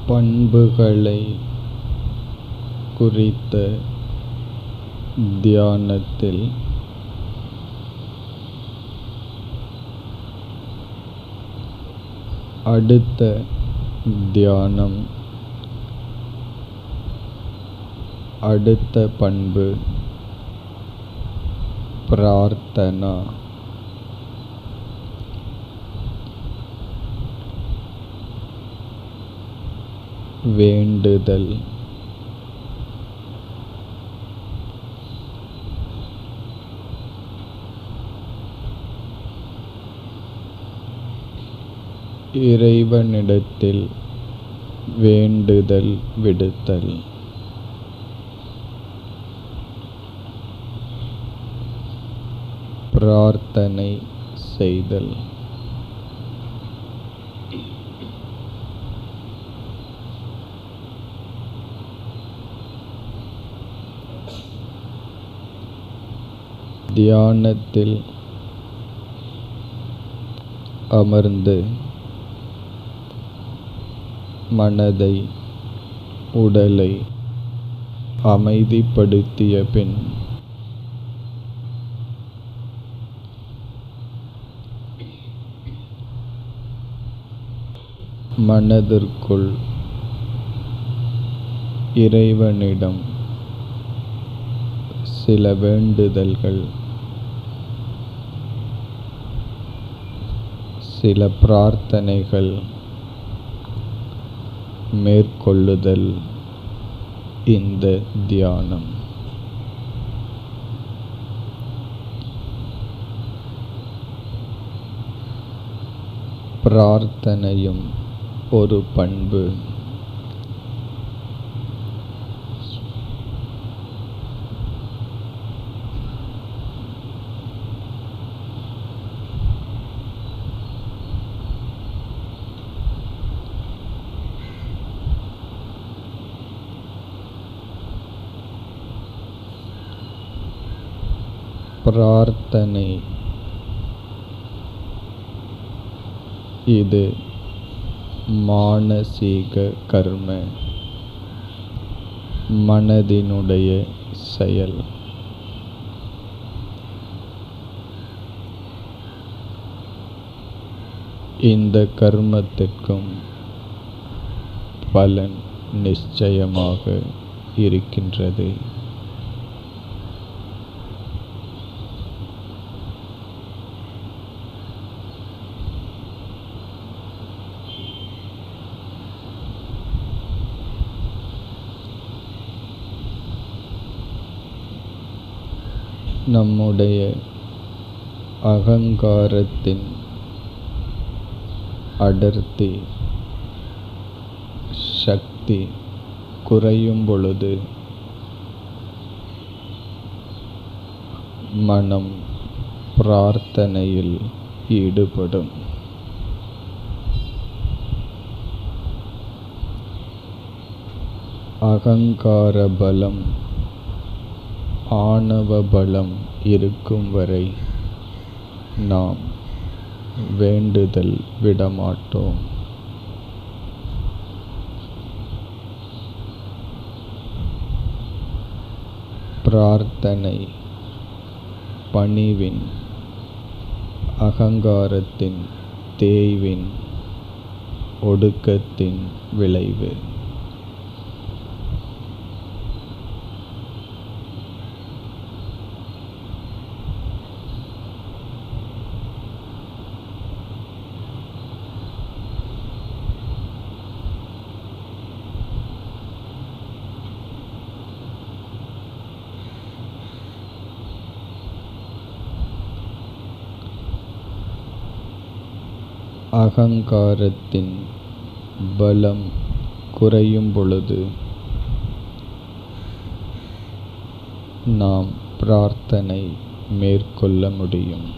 பண்புகளை குறித்த தியானத்தில் அடுத்த தியானம் அடுத்த பண்பு பிரார்த்தனா வேண்டுதல் இறைவனிடத்தில் வேண்டுதல் விடுத்தல் பிரார்த்தனை செய்தல் தியானத்தில் அமர்ந்து மனதை உடலை அமைதிப்படுத்திய பின் மனதிற்குள் இறைவனிடம் சில வேண்டுதல்கள் சில பிரார்த்தனைகள் மேற்கொள்ளுதல் இந்த தியானம் பிரார்த்தனையும் ஒரு பண்பு பிரார்த்தனை இது மானசீக கர்ம மனதினுடைய செயல் இந்த கர்மத்திற்கும் பலன் நிச்சயமாக இருக்கின்றது நம்முடைய அகங்காரத்தின் அடர்த்தி சக்தி குறையும் பொழுது மனம் பிரார்த்தனையில் ஈடுபடும் அகங்கார பலம் ஆணவ பலம் இருக்கும் வரை நாம் வேண்டுதல் விடமாட்டோம் பிரார்த்தனை பணிவின் அகங்காரத்தின் தேய்வின் ஒடுக்கத்தின் விளைவு அகங்காரத்தின் பலம் குறையும் பொழுது நாம் பிரார்த்தனை மேற்கொள்ள முடியும்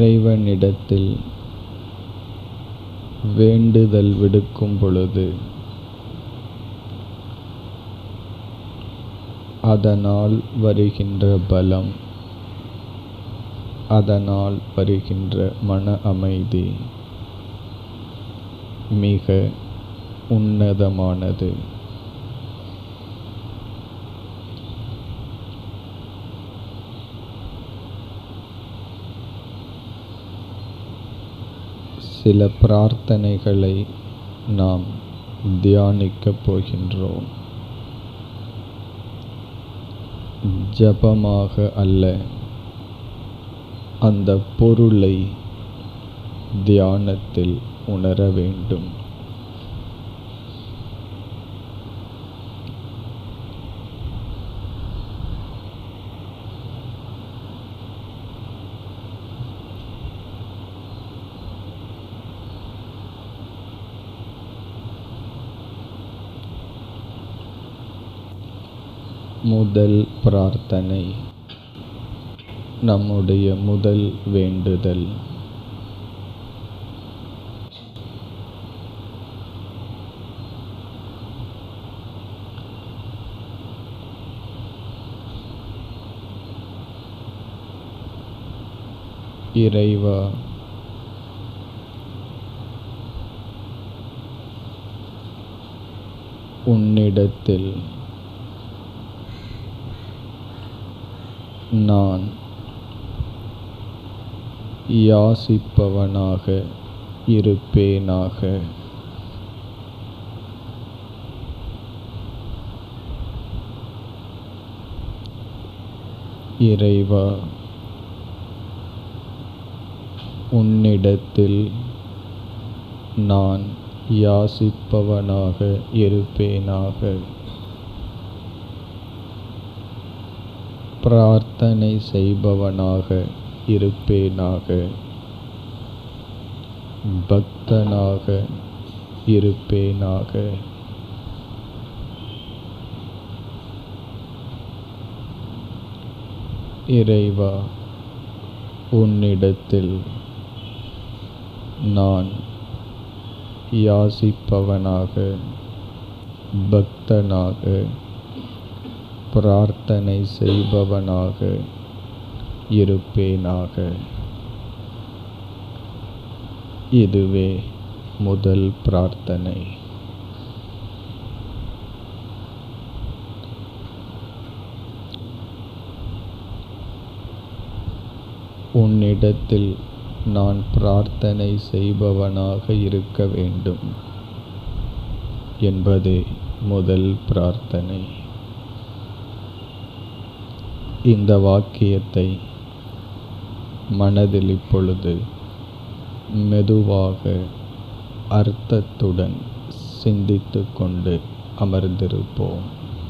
இறைவனிடத்தில் வேண்டுதல் விடுக்கும் பொழுது அதனால் வருகின்ற பலம் அதனால் வருகின்ற மன அமைதி மிக உன்னதமானது சில பிரார்த்தனைகளை நாம் தியானிக்கப் போகின்றோம் ஜபமாக அல்ல அந்த பொருளை தியானத்தில் உணர வேண்டும் முதல் பிரார்த்தனை நம்முடைய முதல் வேண்டுதல் இறைவா உன்னிடத்தில் நான் யாசிப்பவனாக இருப்பேனாக இறைவா உன்னிடத்தில் நான் யாசிப்பவனாக இருப்பேனாக பிரார்த்தனை செய்பவனாக இருப்பேனாக பக்தனாக இருப்பேனாக இறைவா உன்னிடத்தில் நான் யாசிப்பவனாக பக்தனாக பிரார்த்தனை செய்பவனாக இருப்பேனாக இதுவே முதல் பிரார்த்தனை உன்னிடத்தில் நான் பிரார்த்தனை செய்பவனாக இருக்க வேண்டும் என்பதே முதல் பிரார்த்தனை இந்த வாக்கியத்தை மனதில் இப்பொழுது மெதுவாக அர்த்தத்துடன் சிந்தித்து கொண்டு அமர்ந்திருப்போம்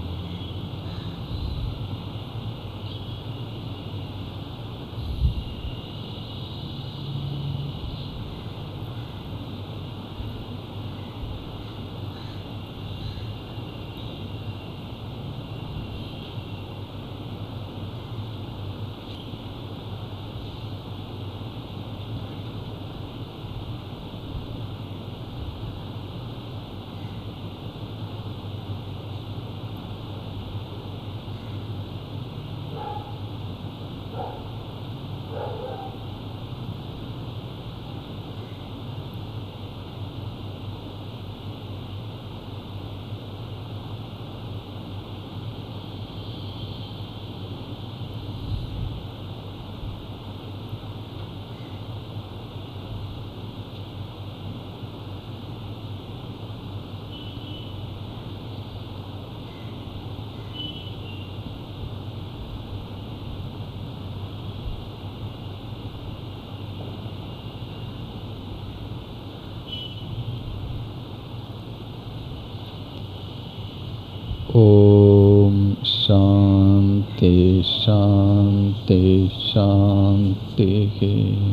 ॐ शान्ति शान्ति शान्तिः